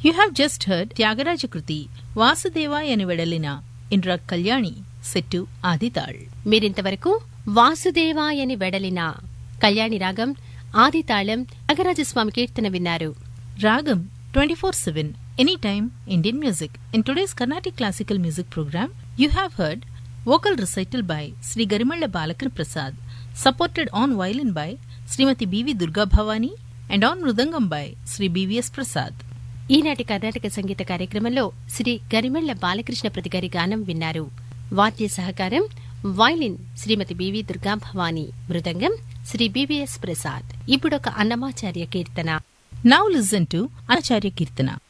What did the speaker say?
You have just heard Tyagaraja Kruti, Vasudevayani Vedalina, in Rag Kalyani, set to Aditál. మీరింతవరకు వాసుదేవాయని వెడలిన కళ్యాణి రాగం ఆదితాళం త్యాగరాజస్వామి కీర్తన విన్నారు Ragam 24 7, anytime Indian music. In today's Carnatic classical music program, you have heard vocal recital by Sri Garimalla Balakar Prasad, supported on violin by Srimati B.V. Durga Bhavani and on mridangam by Sri B.V.S. Prasad. ఈనాటి కర్ణాటక సంగీత కార్యక్రమంలో శ్రీ గరిమెళ్ల బాలకృష్ణ ప్రతిగారి గానం విన్నారు వాద్య సహకారం violin Shrimati BV Durga Bhavani మృదంగం Shri BVS Prasad ఇప్పుడొక అన్నమాచార్య కీర్తన Now listen to Anacharya Kirtana.